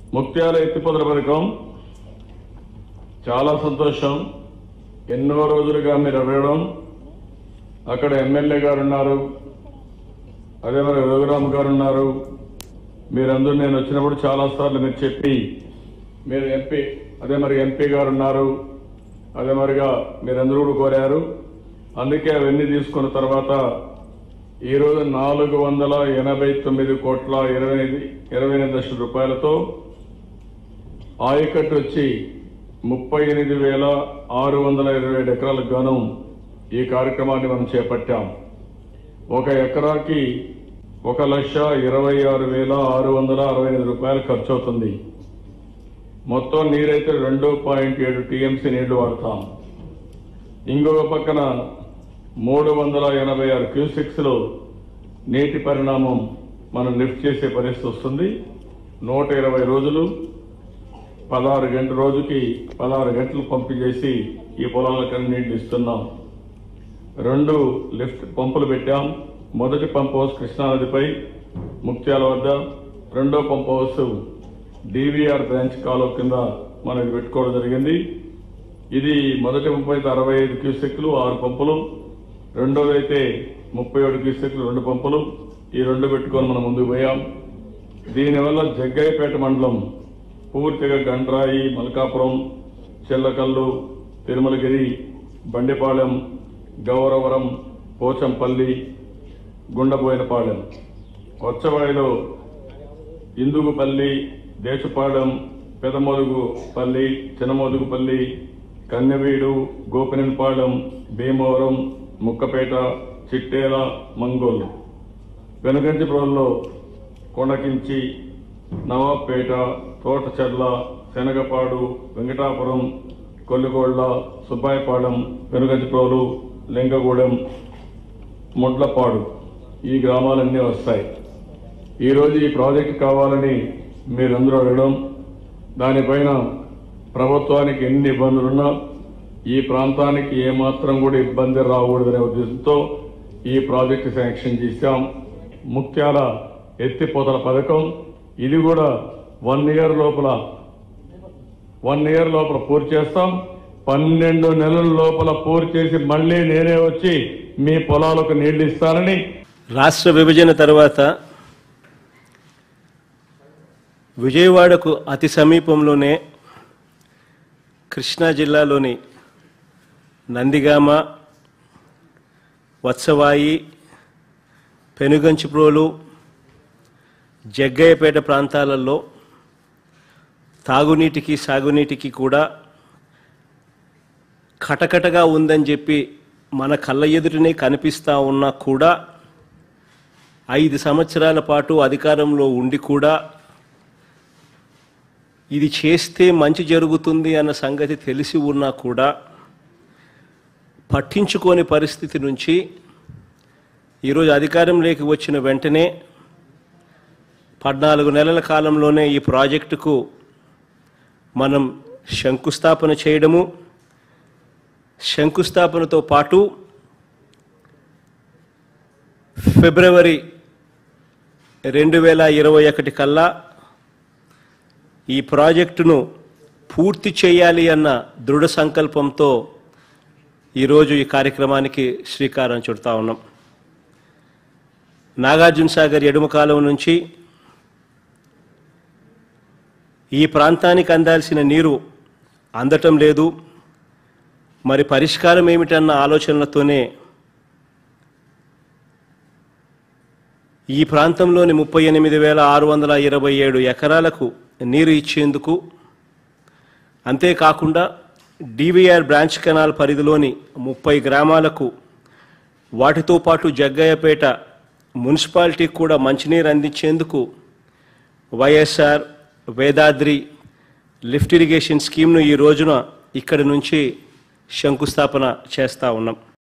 ముక్త్యాల ఎత్తిపోతల పథకం చాలా సంతోషం ఎన్నో రోజులుగా మీరు అడగడం అక్కడ ఎమ్మెల్యే గారు ఉన్నారు అదే మరి రఘురామ్ గారు ఉన్నారు మీరందరూ నేను వచ్చినప్పుడు చాలా సార్లు మీరు చెప్పి మీరు ఎంపీ అదే మరి ఎంపీ గారు ఉన్నారు అదే మరిగా మీరందరూ కూడా కోరారు అందుకే అవన్నీ తీసుకున్న తర్వాత ఈరోజు నాలుగు వందల ఎనభై తొమ్మిది కోట్ల ఇరవై ఎనిమిది ఇరవై ఎనిమిది లక్షల రూపాయలతో ఆయకట్టు వచ్చి ముప్పై ఎనిమిది వేల ఆరు వందల ఇరవై ఏడు ఎకరాలకు గాను ఈ కార్యక్రమాన్ని మనం చేపట్టాం ఒక ఎకరాకి ఒక లక్ష ఇరవై ఆరు వేల ఆరు వందల అరవై ఎనిమిది రూపాయలు ఖర్చు అవుతుంది మొత్తం నీరైతే రెండు పాయింట్ ఏడు టీఎంసీ నీళ్లు వాడతాం ఇంకొక పక్కన మూడు వందల ఎనభై ఆరు క్యూసిక్స్ లో నీటి పరిణామం మనం లిఫ్ట్ చేసే పరిస్థితి వస్తుంది నూట ఇరవై రోజులు పదహారు గంటల రోజుకి పదహారు గంటలు పంపు చేసి ఈ పొలాలకు నీళ్లు ఇస్తున్నాం రెండు లిఫ్ట్ పంపులు పెట్టాం మొదటి పంప్ హౌస్ కృష్ణానదిపై ముక్త్యాల వద్ద రెండో పంప్ హౌస్ డివిఆర్ బ్రాంచ్ కాలువ కింద మనం ఇది పెట్టుకోవడం జరిగింది ఇది మొదటి పంపు అయితే అరవై ఐదు క్యూసెక్లు ఆరు పంపులు రెండోది అయితే ముప్పై ఏడు క్యూసెక్లు రెండు పంపులు ఈ రెండు పెట్టుకొని మనం ముందుకు పోయాం దీనివల్ల జగ్గయ్యపేట మండలం పూర్తిగా గండ్రాయి మల్కాపురం చెల్లకల్లు తిరుమలగిరి బండిపాలెం గౌరవరం పోచంపల్లి గుండబోయినపాలెం వచ్చవాయిలో ఇందుగుపల్లి దేశపాలెం పెదమోదుగు పల్లి చిన్నమోదుగుపల్లి కన్నెవీడు గోపినపాలెం భీమవరం ముక్కపేట చిట్టేల మంగోలు వెనుగంటిపురంలో కొండకించి నవాబ్పేట తోటచెర్ల శనగపాడు వెంకటాపురం కొల్లిగోళ్ల సుబ్బాయిపాలెం వెనుగంటిప్రోలు లింగగూడెం ముడ్లపాడు ఈ గ్రామాలన్నీ వస్తాయి ఈరోజు ఈ ప్రాజెక్ట్ కావాలని మీరందరూ అడగడం దానిపైన ప్రభుత్వానికి ఎన్ని ఇబ్బందులున్నా ఈ ప్రాంతానికి ఏమాత్రం కూడా ఇబ్బంది రాకూడదనే ఉద్దేశంతో ఈ ప్రాజెక్టు శాంక్షన్ చేశాం ముత్యాల ఎత్తిపోతల పథకం ఇది కూడా వన్ ఇయర్ లోపల వన్ ఇయర్ లోపల పూర్తి చేస్తాం పన్నెండు నెలల లోపల పూర్తి చేసి మళ్ళీ నేనే వచ్చి మీ పొలాలకు నీళ్లు ఇస్తానని రాష్ట్ర విభజన తర్వాత విజయవాడకు అతి సమీపంలోనే కృష్ణా జిల్లాలోని నందిగామ వత్సవాయి పెనుగంచిప్రోలు జగ్గయ్యపేట ప్రాంతాలలో తాగునీటికి సాగునీటికి కూడా కటకటగా ఉందని చెప్పి మన కళ్ళ ఎదుటనే కనిపిస్తూ ఉన్నా కూడా ఐదు సంవత్సరాల పాటు అధికారంలో ఉండి కూడా ఇది చేస్తే మంచి జరుగుతుంది అన్న సంగతి తెలిసి ఉన్నా కూడా పట్టించుకోని పరిస్థితి నుంచి ఈరోజు అధికారంలోకి వచ్చిన వెంటనే పద్నాలుగు నెలల కాలంలోనే ఈ ప్రాజెక్టుకు మనం శంకుస్థాపన చేయడము శంకుస్థాపనతో పాటు ఫిబ్రవరి రెండు వేల ఇరవై ఒకటి కల్లా ఈ ప్రాజెక్టును పూర్తి చేయాలి అన్న దృఢ సంకల్పంతో ఈరోజు ఈ కార్యక్రమానికి శ్రీకారం చుడతా ఉన్నాం నాగార్జున సాగర్ ఎడుమ కాలువ నుంచి ఈ ప్రాంతానికి అందాల్సిన నీరు అందటం లేదు మరి పరిష్కారం ఏమిటన్న ఆలోచనలతోనే ఈ ప్రాంతంలోని ముప్పై ఎనిమిది వేల ఆరు వందల ఇరవై ఏడు ఎకరాలకు నీరు ఇచ్చేందుకు అంతేకాకుండా డివిఆర్ బ్రాంచ్ కెనాల్ పరిధిలోని ముప్పై గ్రామాలకు వాటితో పాటు జగ్గయ్యపేట మున్సిపాలిటీకి కూడా మంచినీరు అందించేందుకు వైఎస్ఆర్ వేదాద్రి లిఫ్ట్ ఇరిగేషన్ స్కీమ్ను ఈ రోజున ఇక్కడి నుంచి శంకుస్థాపన చేస్తూ ఉన్నాం